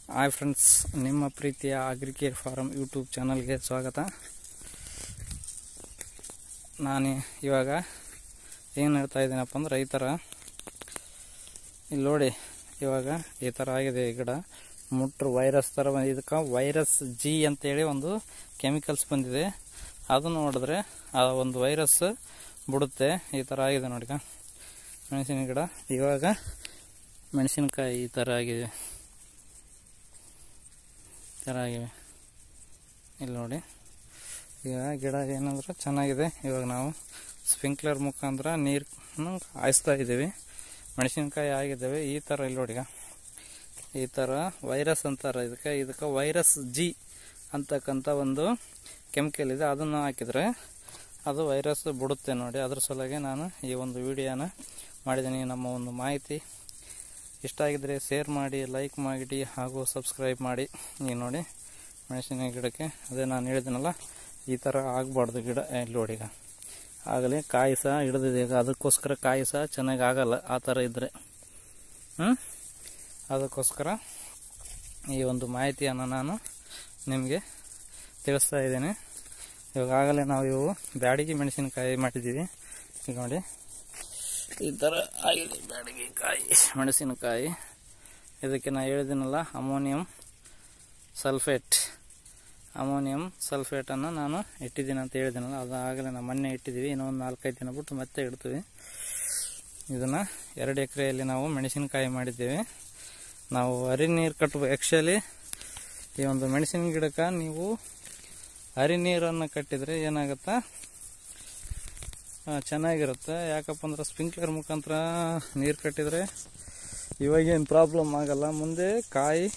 hi friends ನಿಮ್ಮ ಪ್ರೀತಿಯ ಅಗ್ರಿಕೇರ್ farm YouTube ಚಾನಲ್ಗೆ ಸ್ವಾಗತ ನಾನು ಇವಾಗ ಏನು ಹೇಳ್ತಾ ಇದ್ದೀನಪ್ಪ ಅಂದ್ರೆ ರೈತರ ಇಲ್ಲಿ ನೋಡಿ ಇವಾಗ ಈ ಥರ ಆಗಿದೆ ಈ ಗಿಡ ಮುಟ್ರು ವೈರಸ್ ಥರ ಬಂದ್- ಇದಕ್ಕೆ ವೈರಸ್ ಜಿ ಅಂತೇಳಿ ಒಂದು ಕೆಮಿಕಲ್ಸ್ ಬಂದಿದೆ ಅದನ್ನು ನೋಡಿದ್ರೆ ಆ ಒಂದು ವೈರಸ್ ಬಿಡುತ್ತೆ ಈ ಥರ ಆಗಿದೆ ನೋಡಿ ಮೆಣಸಿನ ಗಿಡ ಇವಾಗ ಮೆಣಸಿನಕಾಯಿ ಈ ಥರ ಆಗಿದೆ ಈ ಥರ ಆಗಿವೆ ಇಲ್ಲಿ ನೋಡಿ ಈಗ ಗಿಡ ಏನಂದ್ರೆ ಚೆನ್ನಾಗಿದೆ ಇವಾಗ ನಾವು ಸ್ಪ್ರಿಂಕ್ಲರ್ ಮುಖಾಂತರ ನೀರನ್ನು ಹಾಯಿಸ್ತಾ ಇದ್ದೀವಿ ಮೆಣಸಿನ್ಕಾಯಿ ಆಗಿದ್ದಾವೆ ಈ ಥರ ಇಲ್ಲಿ ನೋಡಿ ಈಗ ಈ ಥರ ವೈರಸ್ ಅಂತಾರೆ ಇದಕ್ಕೆ ಇದಕ್ಕೆ ವೈರಸ್ ಜಿ ಅಂತಕ್ಕಂಥ ಒಂದು ಕೆಮಿಕಲ್ ಇದೆ ಅದನ್ನು ಹಾಕಿದರೆ ಅದು ವೈರಸ್ ಬಿಡುತ್ತೆ ನೋಡಿ ಅದ್ರ ಸಲುವಾಗಿ ನಾನು ಈ ಒಂದು ವಿಡಿಯೋನ ಮಾಡಿದ್ದೀನಿ ನಮ್ಮ ಒಂದು ಮಾಹಿತಿ ಇಷ್ಟ ಆಗಿದ್ರೆ ಶೇರ್ ಮಾಡಿ ಲೈಕ್ ಮಾಡಿ ಹಾಗೂ ಸಬ್ಸ್ಕ್ರೈಬ್ ಮಾಡಿ ನೀವು ನೋಡಿ ಮೆಣಸಿನ ಗಿಡಕ್ಕೆ ಅದೇ ನಾನು ಹೇಳಿದ್ದೀನಲ್ಲ ಈ ಥರ ಆಗಬಾರ್ದು ಗಿಡ ಇಲ್ಲಿ ನೋಡಿ ಈಗ ಆಗಲೇ ಕಾಯಿ ಸಹ ಹಿಡಿದಿದೆ ಈಗ ಅದಕ್ಕೋಸ್ಕರ ಕಾಯಿ ಸಹ ಚೆನ್ನಾಗಿ ಆಗಲ್ಲ ಆ ಥರ ಇದ್ದರೆ ಹ್ಞೂ ಅದಕ್ಕೋಸ್ಕರ ಈ ಒಂದು ಮಾಹಿತಿಯನ್ನು ನಾನು ನಿಮಗೆ ತಿಳಿಸ್ತಾ ಇದ್ದೇನೆ ಇವಾಗ ಆಗಲೇ ನಾವು ಇವು ಬ್ಯಾಡಿಗೆ ಮೆಣಸಿನಕಾಯಿ ಮಾಡಿದ್ದೀವಿ ಈಗ ನೋಡಿ ಈ ಥರ ಆಗಿದೆ ಬ್ಯಾಡಿಗೆ ಕಾಯಿ ಮೆಣಸಿನಕಾಯಿ ಇದಕ್ಕೆ ನಾನು ಹೇಳಿದ್ದೀನಲ್ಲ ಅಮೋನಿಯಂ ಸಲ್ಫೇಟ್ ಅಮೋನಿಯಂ ಸಲ್ಫೇಟನ್ನು ನಾನು ಇಟ್ಟಿದ್ದೀನಿ ಅಂತ ಹೇಳಿದ್ದೀನಲ್ಲ ಅದು ಆಗಲೇ ನಾವು ಮೊನ್ನೆ ಇಟ್ಟಿದ್ದೀವಿ ಇನ್ನೂ ಒಂದು ನಾಲ್ಕೈದು ದಿನ ಬಿಟ್ಟು ಮತ್ತೆ ಇಡ್ತೀವಿ ಇದನ್ನು ಎರಡು ಎಕರೆಯಲ್ಲಿ ನಾವು ಮೆಣಸಿನಕಾಯಿ ಮಾಡಿದ್ದೇವೆ ನಾವು ಹರಿ ನೀರು ಕಟ್ಟಬೇಕು ಆ್ಯಕ್ಚುಲಿ ಈ ಒಂದು ಮೆಣಸಿನ ಗಿಡಕ್ಕೆ ನೀವು ಹರಿ ನೀರನ್ನು ಕಟ್ಟಿದರೆ ಏನಾಗುತ್ತಾ ಆ, ಚೆನ್ನಾಗಿರುತ್ತೆ ಯಾಕಪ್ಪ ಅಂದ್ರೆ ಸ್ಪ್ರಿಂಕ್ಲರ್ ಮುಖಾಂತರ ನೀರು ಕಟ್ಟಿದರೆ ಇವಾಗೇನು ಪ್ರಾಬ್ಲಮ್ ಆಗಲ್ಲ ಮುಂದೆ ಕಾಯಿ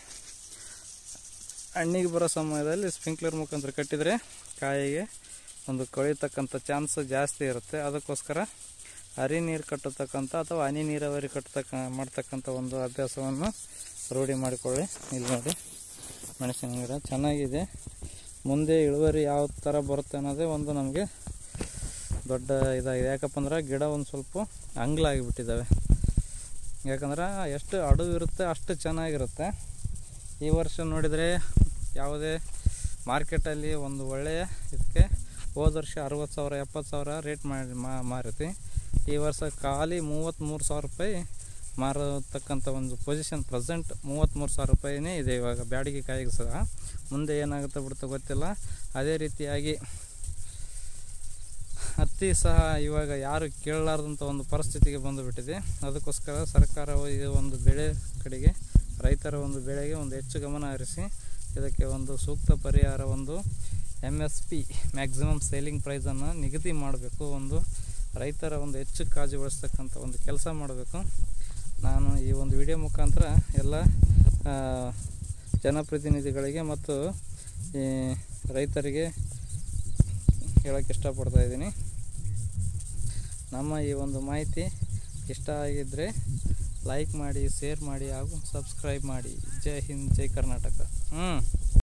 ಹಣ್ಣಿಗೆ ಬರೋ ಸಮಯದಲ್ಲಿ ಸ್ಪ್ರಿಂಕ್ಲರ್ ಮುಖಾಂತರ ಕಟ್ಟಿದರೆ ಕಾಯಿಗೆ ಒಂದು ಕೊಳಿತಕ್ಕಂಥ ಚಾನ್ಸ್ ಜಾಸ್ತಿ ಇರುತ್ತೆ ಅದಕ್ಕೋಸ್ಕರ ಹರಿ ನೀರು ಕಟ್ಟತಕ್ಕಂಥ ಅಥವಾ ಹನಿ ನೀರಾವರಿ ಕಟ್ಟತಕ್ಕ ಮಾಡ್ತಕ್ಕಂಥ ಒಂದು ಅಭ್ಯಾಸವನ್ನು ರೂಢಿ ಮಾಡಿಕೊಳ್ಳಿ ಇಲ್ಲಿ ನೋಡಿ ಮೆಣಸಿನ ಗಿಡ ಚೆನ್ನಾಗಿದೆ ಮುಂದೆ ಇಳುವರಿ ಯಾವ ಥರ ಬರುತ್ತೆ ಅನ್ನೋದೇ ಒಂದು ನಮಗೆ ದೊಡ್ಡ ಇದಾಗಿದೆ ಯಾಕಪ್ಪ ಅಂದ್ರೆ ಗಿಡ ಒಂದು ಸ್ವಲ್ಪ ಅಂಗ್ಲಾಗಿಬಿಟ್ಟಿದ್ದಾವೆ ಯಾಕಂದ್ರೆ ಎಷ್ಟು ಅಡುವು ಇರುತ್ತೆ ಅಷ್ಟು ಚೆನ್ನಾಗಿರುತ್ತೆ ಈ ವರ್ಷ ನೋಡಿದರೆ ಯಾವುದೇ ಮಾರ್ಕೆಟಲ್ಲಿ ಒಂದು ಒಳ್ಳೆಯ ಇದಕ್ಕೆ ಹೋದ ವರ್ಷ ಅರವತ್ತು ಸಾವಿರ ಎಪ್ಪತ್ತು ಸಾವಿರ ರೇಟ್ ಮಾಡಿ ಮಾ- ಮಾರೈತಿ ಈ ವರ್ಷ ಖಾಲಿ ಮೂವತ್ತ್ಮೂರು ಸಾವಿರ ರೂಪಾಯಿ ಮಾರತಕ್ಕಂಥ ಒಂದು ಪೊಸಿಷನ್ ಪ್ರೆಸೆಂಟ್ ಮೂವತ್ತ್ಮೂರು ಸಾವಿರ ರೂಪಾಯಿನೇ ಇದೆ ಇವಾಗ ಬ್ಯಾಡಿಗೆ ಕಾಯಿಗೆ ಸಹ ಮುಂದೆ ಏನಾಗುತ್ತೆ ಬಿಡುತ್ತೋ ಗೊತ್ತಿಲ್ಲ ಅದೇ ರೀತಿಯಾಗಿ ಹತ್ತಿ ಸಹ ಇವಾಗ ಯಾರು ಕೇಳಲಾರ್ದಂಥ ಒಂದು ಪರಿಸ್ಥಿತಿಗೆ ಬಂದುಬಿಟ್ಟಿದೆ ಅದಕ್ಕೋಸ್ಕರ ಸರ್ಕಾರವು ಈ ಒಂದು ಬೆಳೆ ಕಡೆಗೆ ರೈತರ ಒಂದು ಬೆಳೆಗೆ ಒಂದು ಹೆಚ್ಚು ಗಮನ ಹರಿಸಿ ಇದಕ್ಕೆ ಒಂದು ಸೂಕ್ತ ಪರಿಹಾರ ಒಂದು M S P maximum selling ಪ್ರೈಸನ್ನು ನಿಗದಿ ಮಾಡಬೇಕು ಒಂದು ರೈತರ ಒಂದು ಹೆಚ್ಚು ಕಾಳಜಿ ವಹಿಸ್ತಕ್ಕಂಥ ಒಂದು ಕೆಲಸ ಮಾಡಬೇಕು ನಾನು ಈ ಒಂದು ವಿಡಿಯೋ ಮುಖಾಂತರ ಎಲ್ಲ ಆ, ಜನಪ್ರತಿನಿಧಿಗಳಿಗೆ ಮತ್ತು ಈ ರೈತರಿಗೆ ಹೇಳೋಕ್ಕೆ ಇಷ್ಟಪಡ್ತಾ ಇದ್ದೀನಿ ನಮ್ಮ ಈ ಒಂದು ಮಾಹಿತಿ ಇಷ್ಟ ಆಗಿದ್ದರೆ ಲೈಕ್ ಮಾಡಿ ಶೇರ್ ಮಾಡಿ ಹಾಗೂ ಸಬ್ಸ್ಕ್ರೈಬ್ ಮಾಡಿ ಜೈ ಹಿಂದ್ ಜೈ ಕರ್ನಾಟಕ ಹ್ಞೂ